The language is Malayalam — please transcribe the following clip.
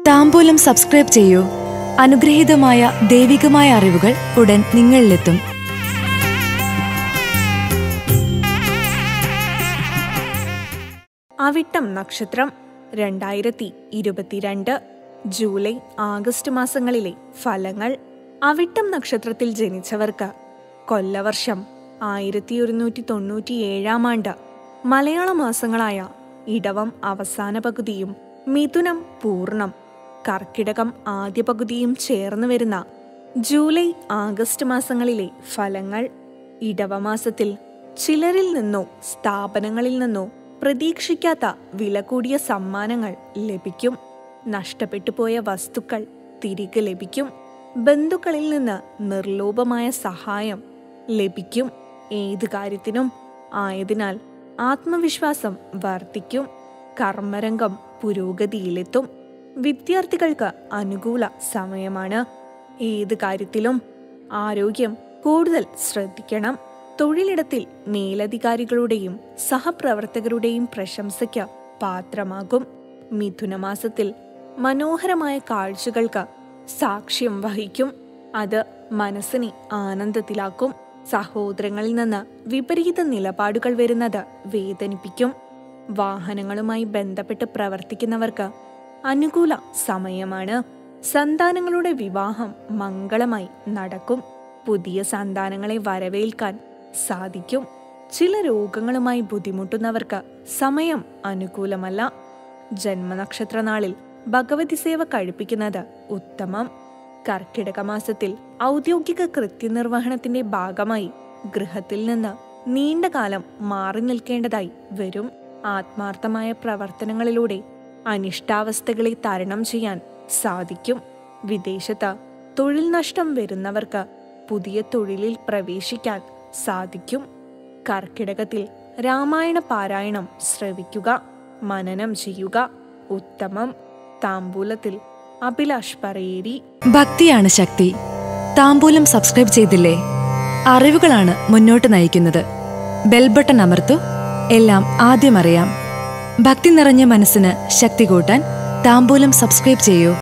താമ്പൂലം സബ്സ്ക്രൈബ് ചെയ്യൂ അനുഗ്രഹീതമായ ദൈവികമായ അറിവുകൾ ഉടൻ നിങ്ങളിലെത്തും അവിട്ടം നക്ഷത്രം രണ്ടായിരത്തി ഇരുപത്തിരണ്ട് ജൂലൈ ആഗസ്റ്റ് മാസങ്ങളിലെ ഫലങ്ങൾ അവിട്ടം നക്ഷത്രത്തിൽ ജനിച്ചവർക്ക് കൊല്ലവർഷം ആയിരത്തി ഒരുന്നൂറ്റി തൊണ്ണൂറ്റി ഏഴാം ആണ്ട് മലയാള മാസങ്ങളായ ഇടവം അവസാന പകുതിയും മിഥുനം പൂർണ്ണം കർക്കിടകം ആദ്യ പകുതിയും ചേർന്ന് വരുന്ന ജൂലൈ ആഗസ്റ്റ് മാസങ്ങളിലെ ഫലങ്ങൾ ഇടവമാസത്തിൽ ചിലരിൽ നിന്നോ സ്ഥാപനങ്ങളിൽ നിന്നോ പ്രതീക്ഷിക്കാത്ത വില കൂടിയ സമ്മാനങ്ങൾ ലഭിക്കും നഷ്ടപ്പെട്ടു പോയ വസ്തുക്കൾ തിരികെ ലഭിക്കും ബന്ധുക്കളിൽ നിന്ന് നിർലോഭമായ സഹായം ലഭിക്കും ഏത് കാര്യത്തിനും ആയതിനാൽ ആത്മവിശ്വാസം വർദ്ധിക്കും കർമ്മരംഗം പുരോഗതിയിലെത്തും വിദ്യാർത്ഥികൾക്ക് അനുകൂല സമയമാണ് ഏത് കാര്യത്തിലും ആരോഗ്യം കൂടുതൽ ശ്രദ്ധിക്കണം തൊഴിലിടത്തിൽ മേലധികാരികളുടെയും സഹപ്രവർത്തകരുടെയും പ്രശംസയ്ക്ക് പാത്രമാകും മിഥുനമാസത്തിൽ മനോഹരമായ കാഴ്ചകൾക്ക് സാക്ഷ്യം വഹിക്കും അത് മനസ്സിനെ ആനന്ദത്തിലാക്കും സഹോദരങ്ങളിൽ നിന്ന് വിപരീത നിലപാടുകൾ വരുന്നത് വേദനിപ്പിക്കും വാഹനങ്ങളുമായി ബന്ധപ്പെട്ട് പ്രവർത്തിക്കുന്നവർക്ക് അനുകൂല സമയമാണ് സന്താനങ്ങളുടെ വിവാഹം മംഗളമായി നടക്കും പുതിയ സന്താനങ്ങളെ വരവേൽക്കാൻ സാധിക്കും ചില രോഗങ്ങളുമായി ബുദ്ധിമുട്ടുന്നവർക്ക് സമയം അനുകൂലമല്ല ജന്മനക്ഷത്ര നാളിൽ ഭഗവതി സേവ കഴിപ്പിക്കുന്നത് ഉത്തമം കർക്കിടക മാസത്തിൽ ഔദ്യോഗിക കൃത്യനിർവഹണത്തിന്റെ ഭാഗമായി ഗൃഹത്തിൽ നിന്ന് നീണ്ടകാലം മാറി നിൽക്കേണ്ടതായി വരും ആത്മാർത്ഥമായ പ്രവർത്തനങ്ങളിലൂടെ അനിഷ്ടാവസ്ഥകളെ തരണം ചെയ്യാൻ സാധിക്കും വിദേശത്ത് തൊഴിൽ നഷ്ടം വരുന്നവർക്ക് പുതിയ തൊഴിലിൽ പ്രവേശിക്കാൻ സാധിക്കും കർക്കിടകത്തിൽ രാമായണ പാരായണം ശ്രവിക്കുക മനനം ചെയ്യുക ഉത്തമം താമ്പൂലത്തിൽ അഭിലാഷ് പറയേരി ഭക്തിയാണ് ശക്തി താമ്പൂലം സബ്സ്ക്രൈബ് ചെയ്തില്ലേ അറിവുകളാണ് മുന്നോട്ട് നയിക്കുന്നത് ബെൽ ബട്ടൺ അമർത്തു എല്ലാം ആദ്യം അറിയാം ഭക്തി നിറഞ്ഞ മനസ്സിന് ശക്തി കൂട്ടാൻ താമ്പൂലം സബ്സ്ക്രൈബ് ചെയ്യൂ